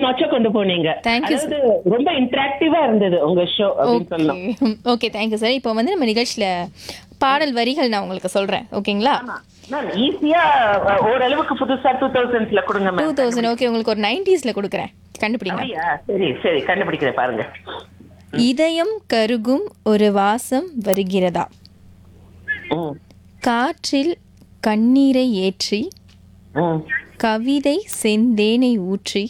நாச்சா கொண்டு போனீங்க Thank you, அதாவது ரொம்ப இன்டராக்டிவா இருந்தது உங்க ஷோ அப்படின்னு சொல்லலாம் ஓகே ஓகே தேங்க்யூ சார் இப்போ வந்து நம்ம நிகழ்ச்சியில் பாடல் வரிகள் நான் உங்களுக்கு சொல்கிறேன் ஓகேங்களா மேம் ஈஸியா ஓரளவுக்கு புதுசா டூ தௌசண்ட்ஸ்ல கொடுங்க டூ மேம் தௌசண்ட் ஓகே உங்களுக்கு ஒரு நைன்டிஸில் கொடுக்குறேன் கண்டுபிடிங்க அப்படியா சரி சரி கண்டுபிடிக்கிறேன் பாருங்க இதயம் கருகும் ஒரு வாசம் வருகிறதா ம், காற்றில் கண்ணீரை ஏற்றி ம். கவிதை செந்தேனை ஊற்றி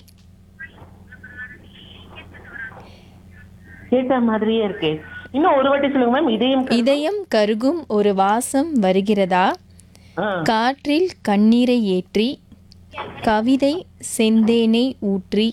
கேட்ட மாதிரியே இருக்கு இன்னும் ஒரு வாட்டி சொல்லுங்க மேம் இதையும் க- இதயம் கருகும் ஒரு வாசம் வருகிறதா ஆ, காற்றில் கண்ணீரை ஏற்றி கவிதை செந்தேனை ஊற்றி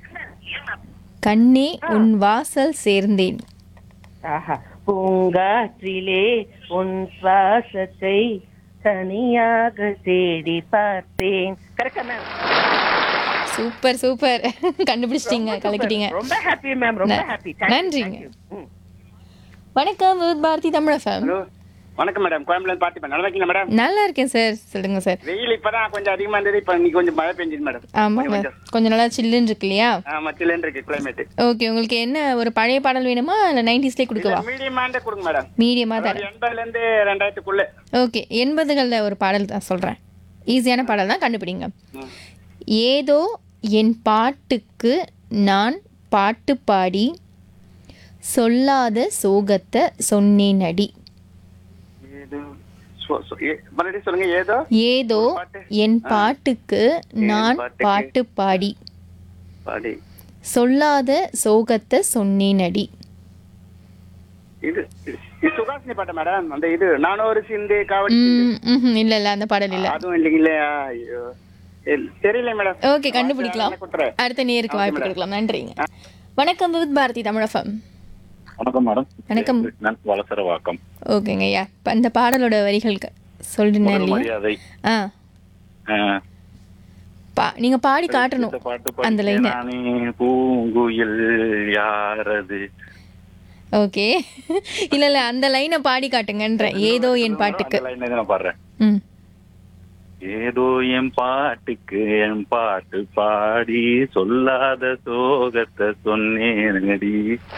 கண்ணே உன் வாசல் சேர்ந்தேன் ஆஹா. பூங்காற்றிலே உன் சுவாசத்தை தனியாக தேடி பார்த்தேன் கரெக்டா மேம் சூப்பர் சூப்பர் கண்டுபிடிச்சிட்டீங்க கலக்கிட்டீங்க ரொம்ப ஹாப்பி மேம் ரொம்ப ந- ஹாப்பி நன்றிங்க. வணக்கம் வித் பாரதி தமிழ் FM. ஹலோ வணக்கம் மேடம் கோயம்புலேருந்து பார்த்திபன் நல்லா இருக்கீங்களா மேடம் நல்லா இருக்கேன் சார் சொல்லுங்க சார் வெயில் இப்பதான் கொஞ்சம் அதிகமா இருந்தது இப்ப இன்னைக்கு கொஞ்சம் மழை பெஞ்சுது மேடம் ஆமா கொஞ்சம் நல்லா சில்லுன்னு இருக்கு இல்லையா ஆமா சில்லுன்னு இருக்கு கிளைமேட் ஓகே உங்களுக்கு என்ன ஒரு பழைய பாடல் வேணுமா இல்லை நைன்டிஸ்லேயே கொடுக்கவா மீடியமாண்ட கொடுங்க மேடம் மீடியமாக தரேன் எண்பதுல இருந்து ரெண்டாயிரத்துக்குள்ள ஓகே எண்பதுகளில் ஒரு பாடல் தான் சொல்கிறேன் ஈஸியான பாடல் தான் கண்டுபிடிங்க ம். ஏதோ என் பாட்டுக்கு நான் பாட்டு பாடி சொல்லாத சோகத்தை சொன்னேன் அடி ஏதோ சொ- சொ- ஏ- மறுபடியும் சொல்லுங்க ஏதோ ஏதோ என் பாட்டுக்கு நான் பாட்டுக்கு. பாட்டு பாடி பாடி சொல்லாத சோகத்தை சொன்னேன் அடி இது இது- இது சுகாசினி பாட்டா மேடம் அந்த இது நானும் ஒரு சிந்து காவடி ம், ம்ஹும், இல்ல இல்ல அந்த பாடல் இல்ல அதுவும் இல்லைங்களே ஐயோ இல்ல- தெரியல மேடம் ஓகே கண்டுபிடிக்கலாம் கொடுத்துறேன் அடுத்த நேருக்கு வாய்ப்பு கொடுக்கலாம் நன்றிங்க வணக்கம் வித் பாரதி தமிழகம் வணக்கம் மேடம் வணக்கம். நான் வளசர வாக்கம் ஓகேங்க ஐயா இப்ப அந்த பாடலோட வரிகள் க- சொல்றேன் முதல் இல்லையா மரியாதை ஆ ஆஹ், பா நீங்க பாடி காட்டணும் இந்த பாட்டு அந்த படிக்க லைனை நானே பூங்குயில் யாரது ஓகே இல்ல இல்ல அந்த லைனை பாடி காட்டுங்கன்றேன் ஏதோ என் பாட்டுக்கு அந்த line தான் நான் பாடுறேன் ம் ஏதோ என் பாட்டுக்கு என் பாட்டு பாடி சொல்லாத சோகத்தை சொன்னேனடி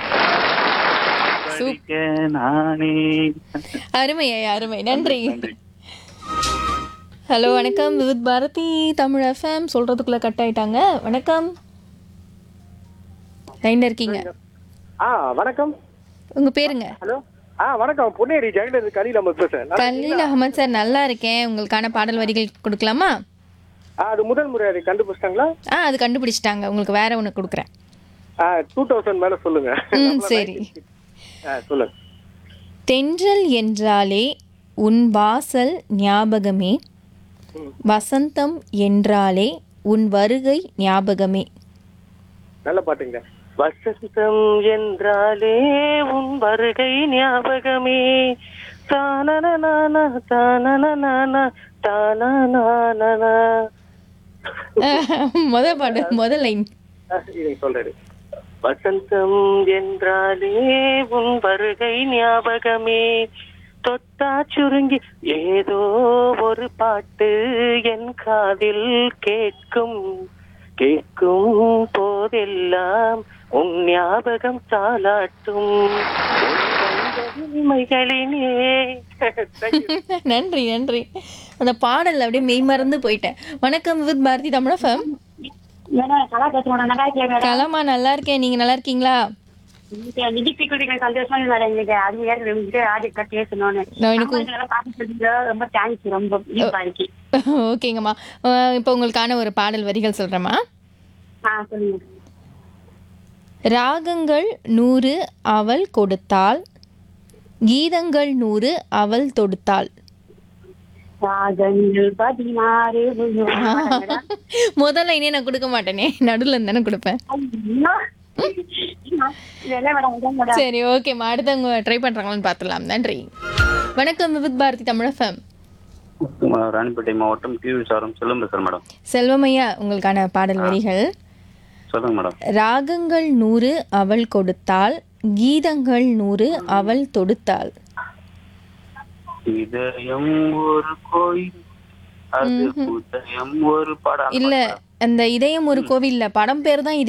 படிக்க நானே அருமை ஐயா அருமை நன்றி நன்றி ஹலோ வணக்கம் வித் பாரதி தமிழ் எஃப்எம் சொல்றதுக்குள்ள கட் ஆயிட்டாங்க வணக்கம் லைன்ல இருக்கீங்க ஆ வணக்கம் உங்க பேருங்க ஹலோ ஆ வணக்கம் பொன்னேரி ஜெகன் கலியில் நம்ம பேசுறேன் நல்லா- கலீல் அகமது சார் நல்லா இருக்கேன் உங்களுக்கான பாடல் வரிகள் கொடுக்கலாமா ஆ, அது முதல் முறை அதை கண்டுபிடிச்சிட்டாங்களா ஆ அது கண்டுபிடிச்சிட்டாங்க உங்களுக்கு வேற ஒன்று கொடுக்குறேன் ஆ டூ தௌசண்ட் மேல சொல்லுங்க ம் சரி ஆ சொல்லுங்க தென்றல் என்றாலே உன் வாசல் ஞாபகமே வசந்தம் என்றாலே உன் வருகை ஞாபகமே நல்ல பாட்டுங்க வசந்தம் என்றாலே உன் வருகை ஞாபகமே தானனனானா, தானனனானா, தானனானனா. முத பாடு முத லைன் ஆ, இதை சொல்றாரு வசந்தம் என்றாலே உன் வருகை ஞாபகமே தொட்டா சுருங்கி ஏதோ ஒரு பாட்டு என் காதில் கேட்கும் கேட்கும் போதெல்லாம் உன் ஞாபகம் சாலாட்டும் உண்மைகளினே நன்றி நன்றி அந்த பாடல் அப்படியே மெய் மறந்து போயிட்டேன் வணக்கம் வித் பாரதி தமிழகம் மேடம் கலா பேசுறோம் நல்லா இருக்கேன் மேடம் கலமா நல்லா இருக்கேன் நீங்க நல்லா இருக்கீங்களா இன்னைக்கு நிதிப்பி குடிக்கிற சந்தோஷமா இருக்கு மேடம் இன்னைக்கு அது வேற ரெண்டு ஆடிட்ட பேசணும்னு நான் எனக்கு அம்மா இதெல்லாம் பார்த்து சொல்லுங்க ரொம்ப தேங்க்ஸ் ரொம்ப தீபாவளிக்கு ஓகேங்கம்மா அஹ் இப்போ உங்களுக்கான ஒரு பாடல் வரிகள் சொல்றேம்மா ஆ சொல்லுங்க ராகங்கள் நூறு அவள் கொடுத்தாள் கீதங்கள் நூறு அவள் தொடுத்தாள் ராகங்கள் பதினாறு மேடம். முதல்ல இனே நான் கொடுக்க மாட்டேனே நடுவில் தானே கொடுப்பேன் ஐயோ. இதெல்லாம் மேடம் இதான் மேடம் சரி ஓகேம்மா அடுத்தவங்க ட்ரை பண்றாங்களான்னு பார்த்துடலாம் நன்றி வணக்கம் வித் பாரதி தமிழகம் ராணிப்பேட்டை மாவட்டம் கி விசாரம் செல்லும் பேசுறேன் மேடம் செல்வமையா உங்களுக்கான பாடல் வரிகள் சொல்லுங்க மேடம் ராகங்கள் நூறு அவள் கொடுத்தாள் கீதங்கள் நூறு அவள் தொடுத்தாள் இதயம் ஒரு கோயில் அது புதயம் ஒரு படம் இல்ல அந்த இதயம் ஒரு கோவில்ல படம் பேர் தான்